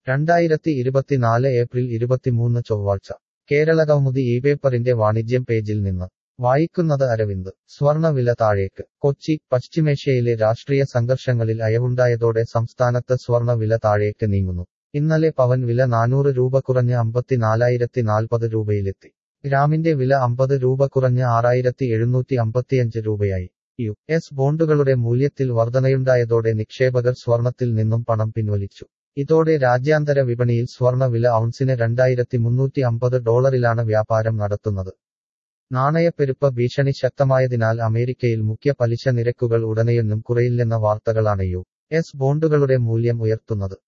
രണ്ടായിരത്തി ഇരുപത്തിനാല് ഏപ്രിൽ ഇരുപത്തിമൂന്ന് ചൊവ്വാഴ്ച കേരള കൗമുദി ഈ പേപ്പറിന്റെ വാണിജ്യം പേജിൽ നിന്ന് വായിക്കുന്നത് അരവിന്ദ് സ്വർണവില താഴേക്ക് കൊച്ചി പശ്ചിമേഷ്യയിലെ രാഷ്ട്രീയ സംഘർഷങ്ങളിൽ അയവുണ്ടായതോടെ സംസ്ഥാനത്ത് സ്വർണ വില താഴേക്ക് നീങ്ങുന്നു ഇന്നലെ പവൻ വില നാനൂറ് രൂപ കുറഞ്ഞ് അമ്പത്തിനാലായിരത്തി നാൽപ്പത് രൂപയിലെത്തി ഗ്രാമിന്റെ വില അമ്പത് രൂപ കുറഞ്ഞ് ആറായിരത്തി എഴുന്നൂറ്റി അമ്പത്തിയഞ്ച് രൂപയായി യു എസ് ബോണ്ടുകളുടെ മൂല്യത്തിൽ വർധനയുണ്ടായതോടെ നിക്ഷേപകർ സ്വർണത്തിൽ നിന്നും പണം പിൻവലിച്ചു ഇതോടെ രാജ്യാന്തര വിപണിയിൽ സ്വർണ വില ഔൺസിന് രണ്ടായിരത്തി മുന്നൂറ്റി അമ്പത് ഡോളറിലാണ് വ്യാപാരം നടത്തുന്നത് നാണയപ്പെരുപ്പ ഭീഷണി ശക്തമായതിനാൽ അമേരിക്കയിൽ മുഖ്യ പലിശ നിരക്കുകൾ ഉടനെയൊന്നും കുറയില്ലെന്ന വാർത്തകളാണ് യു എസ് ബോണ്ടുകളുടെ മൂല്യം ഉയർത്തുന്നത്